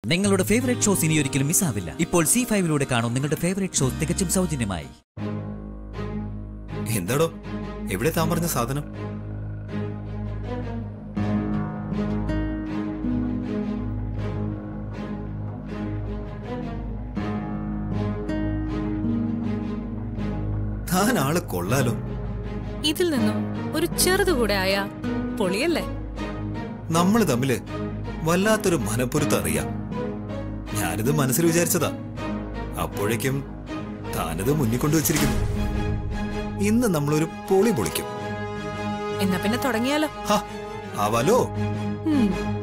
നിങ്ങളുടെ favourite shows ഇനി ഒരിക്കലും മിസ്സാവില്ല ഇപ്പോൾ സി ഫൈവിലൂടെ കാണും നിങ്ങളുടെ ഫേവറേറ്റ് ഷോസ് തികച്ചും സൗജന്യമായി എന്താടോ എവിടെ താൻ പറഞ്ഞ സാധനം താൻ ആള് കൊള്ളാലോ ഇതിൽ നിന്നും ഒരു ചെറുത് കൂടെ ആയ പൊളിയല്ലേ നമ്മൾ തമ്മില് വല്ലാത്തൊരു മനപ്പൊരുത്ത് അറിയാം ഞാനിത് മനസ്സിൽ വിചാരിച്ചതാ അപ്പോഴേക്കും താനിത് മുന്നിൽ കൊണ്ടുവച്ചിരിക്കുന്നു ഇന്ന് നമ്മളൊരു പൊളി പൊളിക്കും എന്നാ പിന്നെ തുടങ്ങിയാലോ ഹാ ആവാലോ ഉം.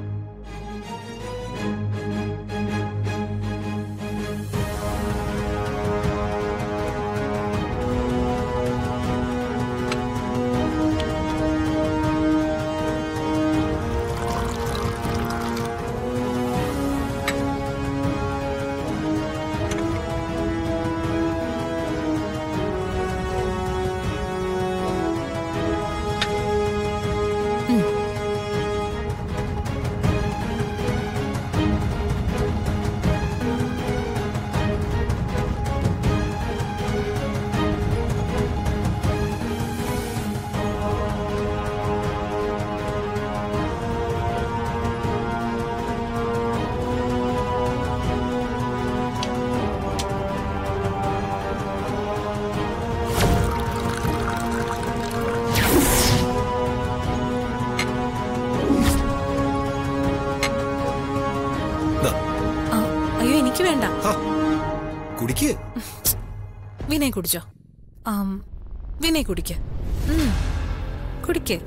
ദാ, ആ, അയ്യോ എനിക്ക് വേണ്ട ഹാ, കുടിക്ക് വിനയ് കുടിച്ചോ ആം, വിനയ് കുടിക്ക ഉം, കുടിക്ക്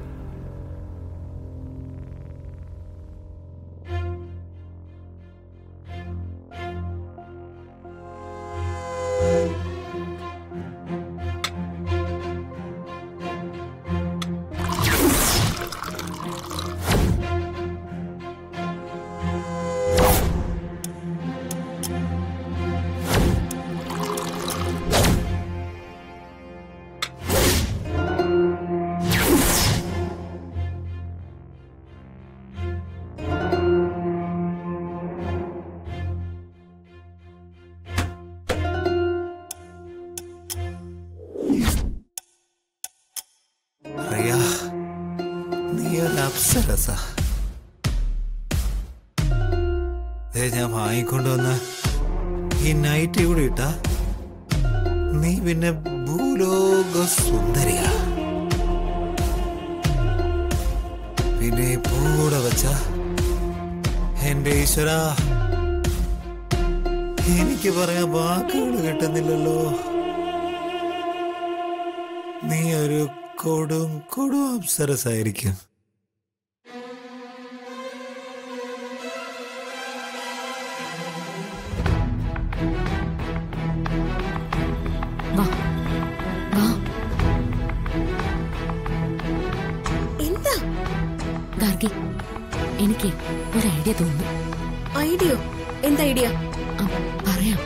റിയ നീ ഒരു അപ്സരസ ദേ ഞാൻ വാങ്ങിക്കൊണ്ടുവന്ന ഈ നൈറ്റ് കൂടി ഇട്ട നീ പിന്നെ ഭൂലോക സുന്ദരിയാ പിന്നെ ഈ പൂടെ വെച്ച എന്റെ ഈശ്വര എനിക്ക് പറയാൻ വാക്കുകൾ കിട്ടുന്നില്ലല്ലോ നീ ഒരു കൊടും കൊടും അപ്സരസായിരിക്കും വാ വാ എന്താ ഗാർഗി എനിക്ക് ഒരു ഐഡിയ തോന്നുന്നു ഐഡിയോ എന്താ ഐഡിയ ആ, പറയാം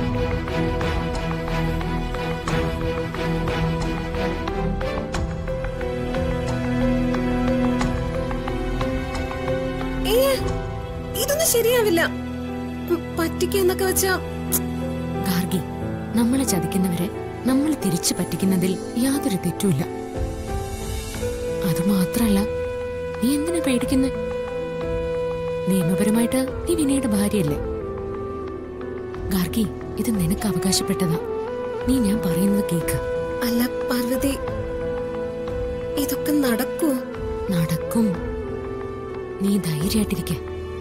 ഏ ഇതൊന്നും ശരിയാവില്ല ഉം, പറ്റിക്കാന്നൊക്കെ വെച്ചാ ഗാർഗി നമ്മളെ ചതിക്കുന്നവരെ നമ്മൾ തിരിച്ചു പറ്റിക്കുന്നതിൽ യാതൊരു തെറ്റുമില്ല അത് മാത്രല്ല നീ എന്തിനാ പേടിക്കുന്നെ നിയമപരമായിട്ട് നീ വിനയുടെ ഭാര്യയല്ലേ ഗാർഗി ഇത് നിനക്ക് അവകാശപ്പെട്ടതാ നീ ഞാൻ പറയുന്നത് കേക്ക് അല്ല പാർവതി ഇതൊക്കെ നടക്കുവോ നടക്കും നീ ധൈര്യമായിട്ടിരിക്ക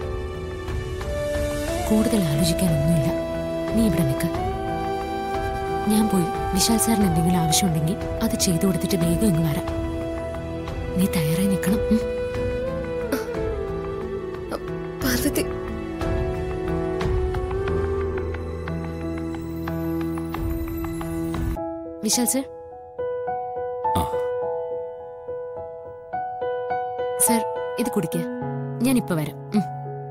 കൂടുതൽ ആലോചിക്കാനൊന്നുമില്ല നീ ഇവിടെ നിൽക്ക ഞാൻ പോയി വിശാൽ സാറിന് എന്തെങ്കിലും ആവശ്യമുണ്ടെങ്കിൽ അത് ചെയ്തു കൊടുത്തിട്ട് വേഗം ഇങ്ങ് വരാം നീ തയ്യാറായി നിൽക്കണം ഉം? പാർവതി വിശാൽ സർ ആ. സർ ഇത് കുടിക്ക ഞാൻ ഇപ്പൊ വരാം ഉം.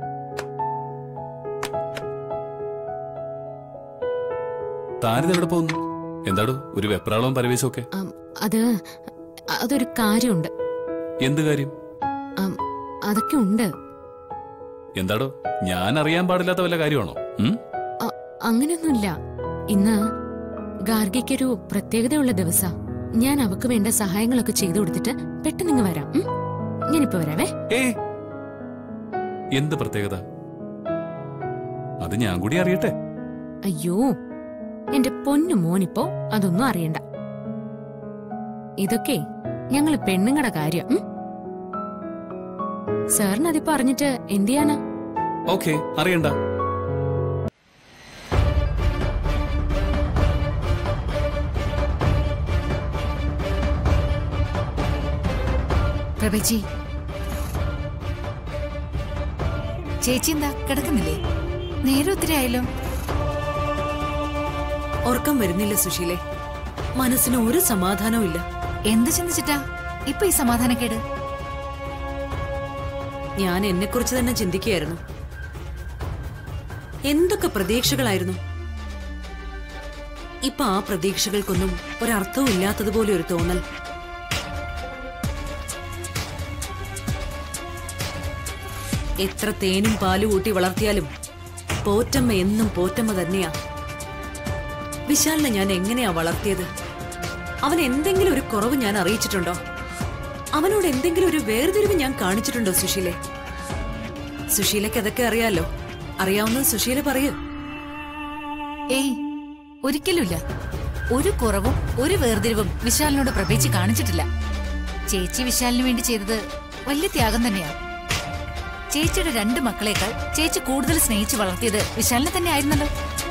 താനിത് എവിടെ പോകുന്നു എന്താടോ ഒരു വെപ്രാളവും പരവേശവും ഒക്കെ ആം, അത് അതൊരു കാര്യമുണ്ട് എന്ത് കാര്യം ആം, അതൊക്കെ ഉണ്ട് എന്താടോ ഞാൻ അറിയാൻ പാടില്ലാത്ത വല്ല കാര്യമാണോ ഉം? അ- അങ്ങനെയൊന്നുമില്ല ഇന്ന് ഗാർഗിക്കൊരു പ്രത്യേകതയുള്ള ദിവസ ഞാൻ അവക്ക് വേണ്ട സഹായങ്ങളൊക്കെ ചെയ്തു കൊടുത്തിട്ട് പെട്ടെന്ന് ഇങ്ങ് വരാം ഉം? ഞാനിപ്പോ വരാവേ ഏ എന്ത് പ്രത്യേകത അത് ഞാൻ കൂടി അറിയട്ടെ അയ്യോ എന്റെ പൊന്നു മോനിപ്പോ അതൊന്നും അറിയണ്ട ഇതൊക്കെ ഞങ്ങള് പെണ്ണുങ്ങളുടെ കാര്യം ഉം? സാറിന് അതിപ്പോ അറിഞ്ഞിട്ട് എന്ത് ചെയ്യാനാ ഓക്കെ അറിയണ്ട പ്രഭച്ചി ചേച്ചി എന്താ കിടക്കുന്നില്ലേ നേരെ ഒത്തിരി ആയല്ലോ ഉറക്കം വരുന്നില്ല സുശീലെ മനസ്സിന് ഒരു സമാധാനവും ഇല്ല എന്ത് ചിന്തിച്ചിട്ടാ ഇപ്പൊ ഈ സമാധാനക്കേട് ഞാൻ എന്നെ കുറിച്ച് തന്നെ ചിന്തിക്കുകയായിരുന്നു എന്തൊക്കെ പ്രതീക്ഷകളായിരുന്നു ഇപ്പൊ ആ പ്രതീക്ഷകൾക്കൊന്നും ഒരർത്ഥവും ഇല്ലാത്തതുപോലെ ഒരു തോന്നൽ എത്ര തേനും പാലും കൂട്ടി വളർത്തിയാലും പോറ്റമ്മ എന്നും പോറ്റമ്മ തന്നെയാ വിശാലിനെ ഞാൻ എങ്ങനെയാ വളർത്തിയത് അവൻ എന്തെങ്കിലും ഒരു കുറവ് ഞാൻ അറിയിച്ചിട്ടുണ്ടോ അവനോട് എന്തെങ്കിലും ഒരു വേർതിരിവ് ഞാൻ കാണിച്ചിട്ടുണ്ടോ സുശീലെ സുശീലയ്ക്ക് അതൊക്കെ അറിയാലോ അറിയാവുന്നത് സുശീല പറയൂ ഏയ് ഒരിക്കലുമില്ല ഒരു കുറവും ഒരു വേർതിരിവും വിശാലിനോട് പ്രഭേച്ചി കാണിച്ചിട്ടില്ല ചേച്ചി വിശാലിന് വേണ്ടി ചെയ്തത് വലിയ ത്യാഗം തന്നെയാ ചേച്ചിയുടെ രണ്ട് മക്കളേക്കാൾ ചേച്ചി കൂടുതൽ സ്നേഹിച്ച് വളർത്തിയത് വിശാലിനെ തന്നെ ആയിരുന്നല്ലോ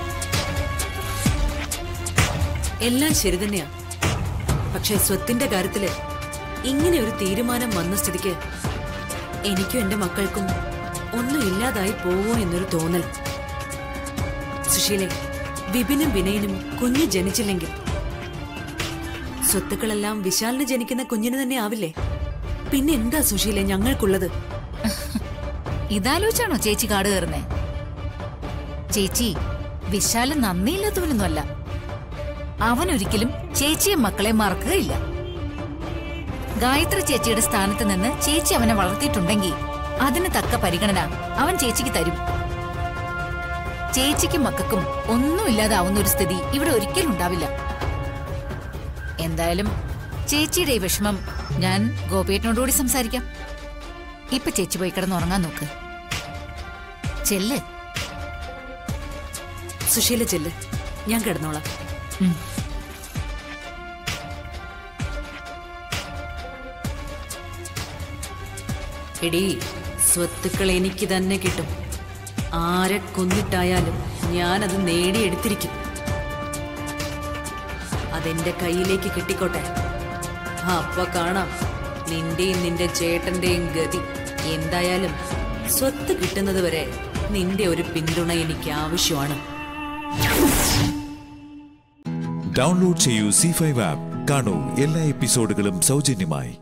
എല്ലാം ശരി തന്നെയാ പക്ഷെ സ്വത്തിന്റെ കാര്യത്തില് ഇങ്ങനെ ഒരു തീരുമാനം വന്ന സ്ഥിതിക്ക് എനിക്കും എന്റെ മക്കൾക്കും ഒന്നും ഇല്ലാതായി പോവോ എന്നൊരു തോന്നൽ സുശീലെ വിപിനും വിനയനും കുഞ്ഞ് ജനിച്ചില്ലെങ്കിൽ സ്വത്തുക്കളെല്ലാം വിശാലിന് ജനിക്കുന്ന കുഞ്ഞിന് തന്നെ ആവില്ലേ പിന്നെ എന്താ സുശീലെ ഞങ്ങൾക്കുള്ളത് ഇതാലോചിച്ചാണോ ചേച്ചി കാട് കയറുന്നേ ചേച്ചി വിശാല് നന്ദിയില്ലാത്തവനൊന്നുമല്ല അവനൊരിക്കലും ചേച്ചിയും മക്കളെ മറക്കുകയില്ല ഗായത്രി ചേച്ചിയുടെ സ്ഥാനത്ത് നിന്ന് ചേച്ചി അവനെ വളർത്തിയിട്ടുണ്ടെങ്കിൽ അതിന് തക്ക പരിഗണന അവൻ ചേച്ചിക്ക് തരും ചേച്ചിക്കും മക്കൾക്കും ഒന്നുമില്ലാതാവുന്ന ഒരു സ്ഥിതി ഇവിടെ ഒരിക്കലും ഉണ്ടാവില്ല എന്തായാലും ചേച്ചിയുടെ ഈ വിഷമം ഞാൻ ഗോപിയേട്ടനോടുകൂടി സംസാരിക്കാം ഇപ്പൊ ചേച്ചി പോയി കിടന്ന് ഉറങ്ങാൻ നോക്ക് ചെല്ല് സുശീല ചെല്ല് ഞാൻ കിടന്നോളാം ഉം. എടീ സ്വത്തുക്കൾ എനിക്ക് തന്നെ കിട്ടും ആരെ കൊന്നിട്ടായാലും ഞാനത് നേടിയെടുത്തിരിക്കും അതെന്റെ കയ്യിലേക്ക് കിട്ടിക്കോട്ടെ അപ്പൊ കാണാം നിന്റെയും നിന്റെ ചേട്ടന്റെയും ഗതി എന്തായാലും സ്വത്ത് കിട്ടുന്നത് വരെ നിന്റെ ഒരു പിന്തുണ എനിക്ക് ആവശ്യമാണ് ഡൗൺലോഡ് ചെയ്യൂ സി ഫൈവ് ആപ്പ് കാണൂ എല്ലാ എപ്പിസോഡുകളും സൗജന്യമായി